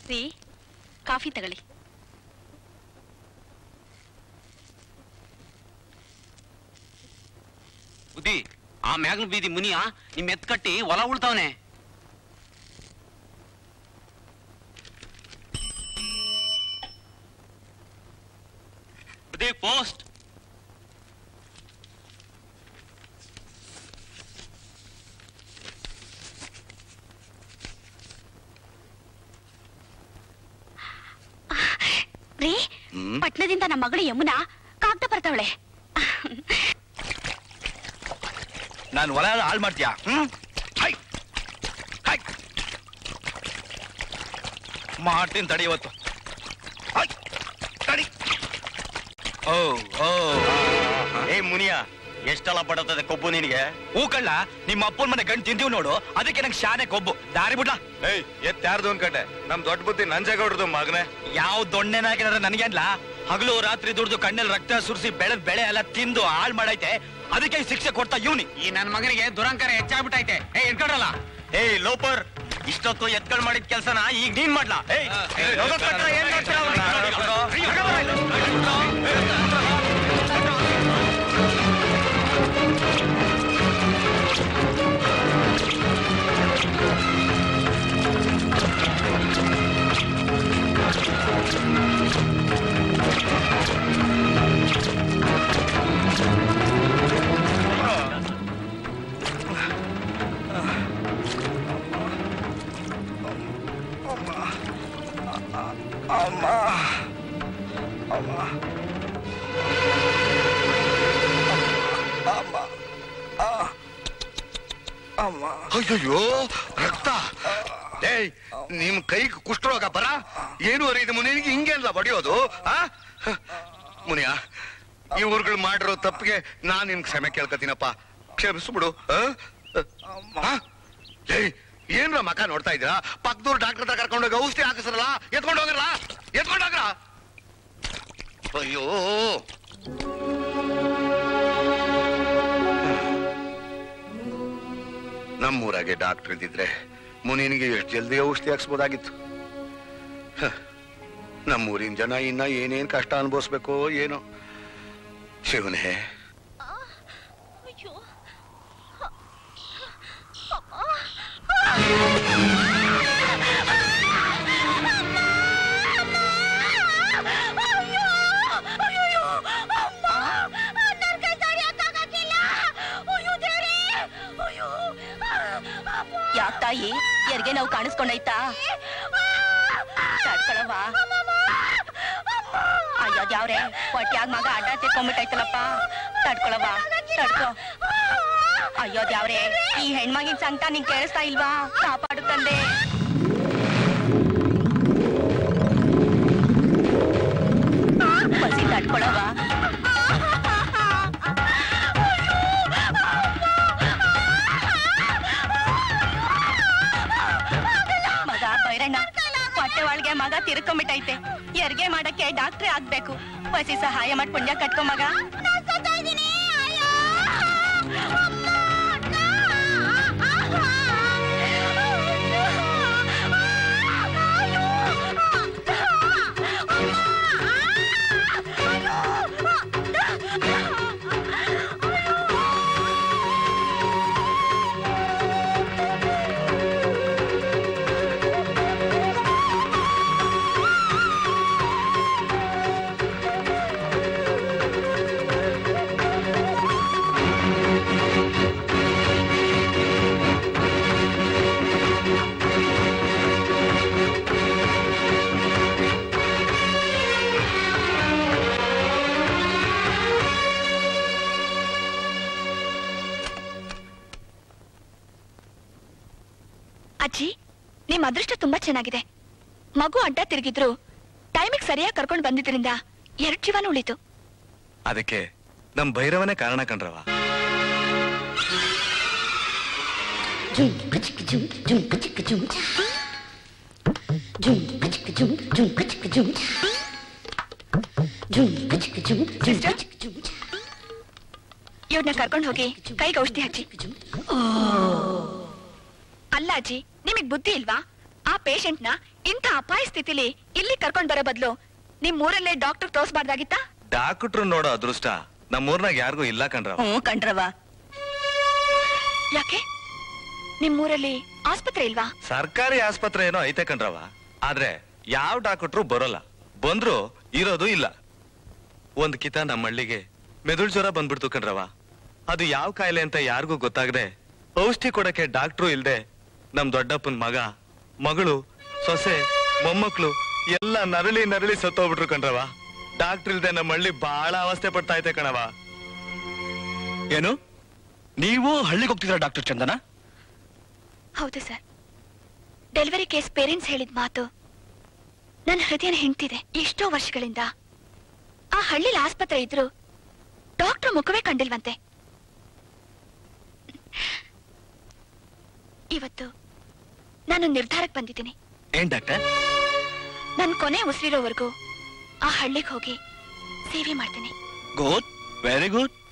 ರೀ ಕಾಫಿ ತಗೊಳ್ಳಿ ಬುದ್ಧಿ ಆ ಮ್ಯಾಗ್ಲ ಬೀದಿ ಮುನಿಯ ನಿಮ್ ಎತ್ ಕಟ್ಟಿ ಹೊಲ ಉಳ್ತಾವನೆ ಬುದ್ಧಿ ಪೋಸ್ಟ್ ರೀ ಪಟ್ನದಿಂದ ನಮ್ಮ ಮಗಳು ಯಮುನಾ ಕಾಗ್ದ ಬರ್ತಾವಳೆ ನಾನು ಹೊಲ ಎಲ್ಲ ಹಾಳು ಮಾಡ್ತೀಯಾ ಹ್ಮ್ ಹೈ ಹೈ ಮಾಡ್ತೀನಿ ತಡಿ ಇವತ್ತು ಹೈ ತಡಿ ಓ ಓ ಏ ಮುನಿಯ ಎಷ್ಟೆಲ್ಲ ಬಡತದೆ ಕೊಬ್ಬು ನಿನಗೆ ಹೂ ಕಳ್ಳ ನಿಮ್ಮ ಅಪ್ಪನ ಮನೆ ಗಂಡು ತಿಂತೀವಿ ನೋಡು ಅದಕ್ಕೆ ನಂಗೆ ಶಾನೆ ಕೊಬ್ಬು ದಾರಿ ಬಿಡ್ಲ ಏಯ್ ಎತ್ ಯಾರ್ದು ಅನ್ಕಂಡೆ ನಮ್ ದೊಡ್ಡ ಬುದ್ಧಿ ನಂಜೇಗೌಡ್ರದು ಮಗನೇ ಯಾವ ದೊಣ್ಣೆನಾಗಿನಾದ್ರೆ ನನಗೆ ಅನ್ಲ ಹಗಲು ರಾತ್ರಿ ದುಡ್ದು ಕಣ್ಣಲ್ಲಿ ರಕ್ತ ಸುರಿಸಿ ಬೆಳೆದ ಬೆಳೆ ಎಲ್ಲ ತಿಂದು ಹಾಳು ಮಾಡೈತೆ ಅದಕ್ಕೆ ಈ ಶಿಕ್ಷೆ ಕೊಡ್ತಾ ಇವ್ನಿ ಈ ನನ್ ಮಗನಿಗೆ ದುರಂಕಾರ ಹೆಚ್ಚಾಗ್ಬಿಟ್ಟೈತೆ ಏ ಇಟ್ಕೊಡ್ರಲ್ಲ ಏಯ್ ಲೋಪರ್ ಇಷ್ಟೊತ್ತು ಎತ್ಕೊಳ್ ಮಾಡಿದ ಕೆಲ್ಸನ ಈಗ ನೀನ್ ಮಾಡ್ಲಾ ಏಯ್ ಏಯ್, ಲೋಕ ಕಟ್ರ ಏನ್ ಮಾಡ್ತೀರ ಅವ್ರನ್ನ? ಅಯ್ಯಯ್ಯೋ ರಕ್ತ ಏಯ್ ನಿಮ್ ಕೈಗೆ ಕುಷ್ಠರೋಗ ಬರ ಏನು ಅರಿದ ಮುನಿಗೆ ಹಿಂಗೆಲ್ಲ ಬಡಿಯೋದು ಆ ಮುನಿಯ ಈ ಊರುಗಳು ಮಾಡಿರೋ ತಪ್ಪಿಗೆ ನಾನ್ ನಿನ್ ಕ್ಷಮೆ ಕೇಳ್ಕತೀನಪ್ಪ ಕ್ಷಮಿಸ್ಬಿಡು ಆ? ಆ? ಏಯ್ ಏನ್ರ ಮಕ ನೋಡ್ತಾ ಇದ್ದೀರಾ ಪಕ್ಕದೂರು ಡಾಕ್ಟರ್ ಹತ್ರ ಕರ್ಕೊಂಡೋಗಿ ಔಷಧಿ ಹಾಕಿಸ್ರಲ್ಲ ಎತ್ಕೊಂಡು ಹೋಗ್ರಲ್ಲ ಎತ್ಕೊಂಡು ಹೋಗ್ರ ಅಯ್ಯೋ ನಮ್ಮೂರಾಗೆ ಡಾಕ್ಟರ್ ಇದ್ದಿದ್ರೆ ಮುನಿನಿಗೆ ಎಷ್ಟು ಜಲ್ದಿ ಔಷಧಿ ಹಾಕ್ಸ್ಬೋದಾಗಿತ್ತು ಹ, ನಮ್ಮೂರಿನ ಜನ ಇನ್ನ ಏನೇನ್ ಕಷ್ಟ ಅನುಭವಿಸ್ಬೇಕೋ ಏನೋ ಶಿವನೇ ಯಾಕ್ ತಾಯಿ ಎರ್ಗೆ ನಾವು ಕಾಣಿಸ್ಕೊಂಡೈತಾ ತಡ್ಕೊಳವ್ವ ಅಯ್ಯೋ ಯಾವ್ರೆ ಹೊಟ್ಯಾಗ ಮಗ ಅಡ್ಡ ತೆಕ್ಕೊಂಬಿಟ್ಟೈತಲಪ್ಪ ತಡ್ಕೊಳವ್ವ ತಡ್ಕೊ ಅಯ್ಯೋ ಯಾವ್ರೆ ಈ ಹೆಣ್ಮಗಿನ ಸಂಕಟ ನಿಂಗ್ ಕೇಳಿಸ್ತಾ ಇಲ್ವಾ ಕಾಪಾಡು ತಂದೆ ಬಸಿ ತಡ್ಕೊಳವ್ವ ಮಗ ಬೈರಣ್ಣ ಹೊಟ್ಟೆ ಒಳಗೆ ಮಗ ತಿರ್ಕೊಂಬಿಟ್ಟೈತೆ ಹೆರಿಗೆ ಮಾಡಕ್ಕೆ ಡಾಕ್ಟ್ರೇ ಆಗ್ಬೇಕು ಬಸಿ ಸಹಾಯ ಮಾಡಿ ಪುಣ್ಯ ಕಟ್ಕೊ ಮಗ ಅಜ್ಜಿ ನಿಮ್ ಅದೃಷ್ಟ ತುಂಬಾ ಚೆನ್ನಾಗಿದೆ ಮಗು ಅಡ್ಡ ತಿರುಗಿದ್ರು ಟೈಮಿಗೆ ಸರಿಯಾಗಿ ಕರ್ಕೊಂಡು ಬಂದಿದ್ರಿಂದ ಎರಡ್ ಜೀವನ ಉಳಿತು ಅದಕ್ಕೆ ನಮ್ ಭೈರವನೇ ಕಾರಣ ಕಣ್ರವ ಇವ್ರನ್ನ ಕರ್ಕೊಂಡು ಹೋಗಿ ಕೈಗೆ ಔಷಧಿ ಹಚ್ಚಿ ಅಲ್ಲ ಅಜ್ಜಿ ನಿಮಗ್ ಬುದ್ಧಿ ಇಲ್ವಾ ಆ ಪೇಷಂಟ್ ನ ಇಂಥ ಅಪಾಯ ಸ್ಥಿತಿಲಿ ಇಲ್ಲಿ ಕರ್ಕೊಂಡ್ ಬರೋ ಬದಲು ನಿಮ್ ಊರಲ್ಲೇ ಡಾಕ್ಟರ್ ತೋರ್ಸ್ಬಾರ್ದಾಗಿತ್ತಾ ಡಾಕ್ಟ್ರು ನೋಡೋ ಅದೃಷ್ಟ ನಮ್ಮೂರ್ನಾಗ ಯಾರಿಗೂ ಇಲ್ಲ ಕಣ್ರವ ಹ್ಞೂ ಕಂಡ್ರವ ಯಾಕೆ ನಿಮ್ ಊರಲ್ಲಿ ಆಸ್ಪತ್ರೆ ಇಲ್ವಾ ಸರ್ಕಾರಿ ಆಸ್ಪತ್ರೆ ಏನೋ ಐತೆ ಕಣ್ರವ ಆದ್ರೆ ಯಾವ ಡಾಕ್ಟ್ರು ಬರೋಲ್ಲ ಬಂದ್ರು ಇರೋದು ಇಲ್ಲ ಒಂದ್ ಕಿತ ನಮ್ಮ ಹಳ್ಳಿಗೆ ಮೆದುಳು ಜ್ವರ ಬಂದ್ಬಿಡ್ತು ಕಣ್ರವ ಅದು ಯಾವ ಕಾಯಿಲೆ ಅಂತ ಯಾರಿಗೂ ಗೊತ್ತಾಗದೆ ಔಷಧಿ ಕೊಡಕ್ಕೆ ಡಾಕ್ಟ್ರು ಇಲ್ದೆ ನಮ್ ದೊಡ್ಡಪ್ಪನ್ ಮಗ ಮಗಳು ಸೊಸೆ ಮೊಮ್ಮಕ್ಳು ಎಲ್ಲ ನರಳಿ ನರಳಿ ಸತ್ತೋಗ್ಬಿಟ್ರು ಕಣ್ರವ ಡಾಕ್ಟರ್ ಇಲ್ದೆ ನಮ್ಮ ಹಳ್ಳಿ ಬಹಳ ಅವಸ್ಥೆ ಪಡ್ತಾ ಐತೆ ಕಣವ ಏನು ನೀವು ಹಳ್ಳಿಗೆ ಹೋಗ್ತಿದ್ರ ಡಾಕ್ಟರ್ ಚಂದನ ಹೌದು ಸರ್ ಡೆಲಿವರಿ ಕೇಸ್ ಪೇರೆಂಟ್ಸ್ ಹೇಳಿದ ಮಾತು ನನ್ನ ಹೃದಯನ ಹಿಂಡ್ತಿದೆ ಎಷ್ಟೋ ವರ್ಷಗಳಿಂದ ಆ ಹಳ್ಳಿಲಿ ಆಸ್ಪತ್ರೆ ಇದ್ರು ಡಾಕ್ಟರ್ ಮುಖವೇ ಕಂಡಿಲ್ವಂತೆ ಇವತ್ತು ನಾನು ನಿರ್ಧಾರಕ್ಕೆ ಬಂದಿದ್ದೀನಿ ಏನ್ ಡಾಕ್ಟರ್ ನನ್ನ ಕೊನೆ ಉಸಿರಿರೋವರೆಗೂ ಆ ಹಳ್ಳಿಗೆ ಹೋಗಿ ಸೇವೆ ಮಾಡ್ತೀನಿ ಗುಡ್ ವೆರಿ ಗುಡ್